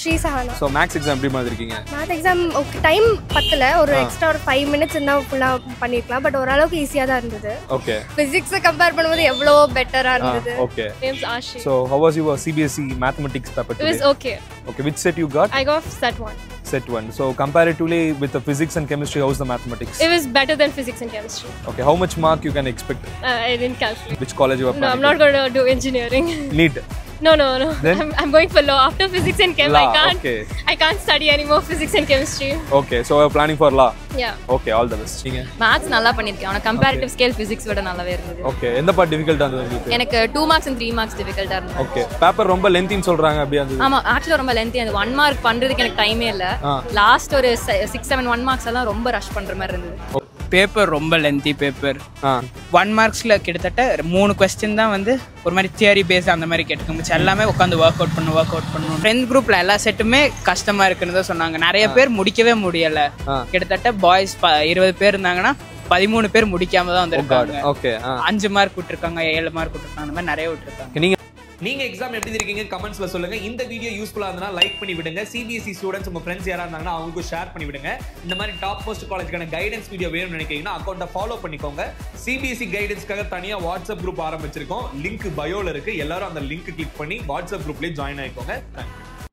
Sri Sahana so maths exam எப்படி மாதிரி இருக்கீங்க மேத் எக்ஸாம் ஓகே டைம் பத்தல ஒரு எக்ஸ்ட்ரா ஒரு ஃபைவ் மினிட்ஸ் இருந்தால் ஃபுல்லாக பண்ணியிருக்கலாம் பட் ஓரளவுக்கு ஈஸியாக தான் இருந்தது ஓகே ஃபிசிக்ஸை கம்பேர் பண்ணும்போது எவ்வளோ பெட்டராக இருந்தது okay name's Ashi. So how was your CBSE mathematics paper it was today? okay. Okay, which set you got? I got set one. Set one. So comparatively with the physics and chemistry, how's the mathematics? It was better than physics and chemistry. Okay, how much mark you can expect? Uh, I didn't calculate. Which college you are No, I'm planning not going to do engineering. to? NEET. no, no, no. Then? I'm, I'm going for law. After physics and chem, I Law, can't. okay. I can't study anymore physics and chemistry. Okay, so you're planning for law. Yeah. Okay, all the best. நீங்க maths நல்லா பண்ணியிருக்கேன் ஆனால் comparative scale physics விட நல்லாவே இருந்தது okay எந்த part டிஃபிகல்ட்டா இருந்தது உங்களுக்கு எனக்கு two marks and three marks டிஃபிகல்ட்டாக இருந்தது ஓகே பேப்பர் ரொம்ப லென்த்தின்னு சொல்றாங்க அப்படியே இருந்தது ஆமா ஆக்சுவலாக ரொம்ப லென்த்தி அந்த ஒன் மார்க் பண்றதுக்கு எனக்கு டைமே இல்லை ஆ. லாஸ்ட் ஒரு சிக்ஸ் செவன் ஒன் மார்க்ஸ் எல்லாம் ரொம்ப ரஷ் பண்ற மாதிரி இருந்தது பேப்பர் ரொம்ப லென்த்தி பேப்பர் ஆ ஒன் மார்க்ஸில் கிட்டத்தட்ட மூணு கொஸ்டின் தான் வந்து ஒரு மாதிரி தியரி பேஸ் அந்த மாதிரி கேட்டுக்க முடிச்சு எல்லாமே உட்காந்து ஒர்க் அவுட் பண்ணணும் ஒர்க் அவுட் பண்ணணும் ஃப்ரெண்ட்ஸ் குரூப்பில் எல்லா செட்டுமே கஷ்டமாக இருக்குன்னு தான் சொன்னாங்க நிறைய பேர் முடிக்கவே முடியலை ஆ. கிட்டத்தட்ட பாய்ஸ் ப இருபது பேர் இருந்தாங்கன்னா பதிமூணு பேர் முடிக்காம தான் வந்திருக்காங்க ஓகே ஆ அஞ்சு மார்க் விட்டுருக்காங்க ஏழு மார்க் விட்டுருக்காங்க அந்த மாதிரி நிறைய விட்டுருக்காங்க நீங்க நீங்க எக்ஸாம் எப்படி இருக்கீங்க கமெண்ட்ஸ்ல சொல்லுங்க இந்த வீடியோ யூஸ்ஃபுல்லா இருந்தா லைக் பண்ணி விடுங்க சிபிஎஸ்சி ஸ்டூடெண்ட்ஸ் உங்க ஃப்ரெண்ட்ஸ் யாரா இருந்தாங்கன்னா அவங்களுக்கும் ஷேர் பண்ணி விடுங்க இந்த மாதிரி டாப் மோஸ்ட் காலேஜ்க்கான கைடன்ஸ் வீடியோ வேணும்னு நினைக்கிறீங்கன்னா அக்கௌண்ட்டை ஃபாலோ பண்ணிக்கோங்க சிபிஎஸ்சி கைடன்ஸ்க்காக தனியா வாட்ஸ்அப் குரூப் ஆரம்பிச்சிருக்கோம் லிங்க் பயோல இருக்கு எல்லாரும் அந்த லிங்க் கிளிக் பண்ணி வாட்ஸ்அப் குரூப்லயே ஜாயின் ஆயிக்கோங்க தேங்க்யூ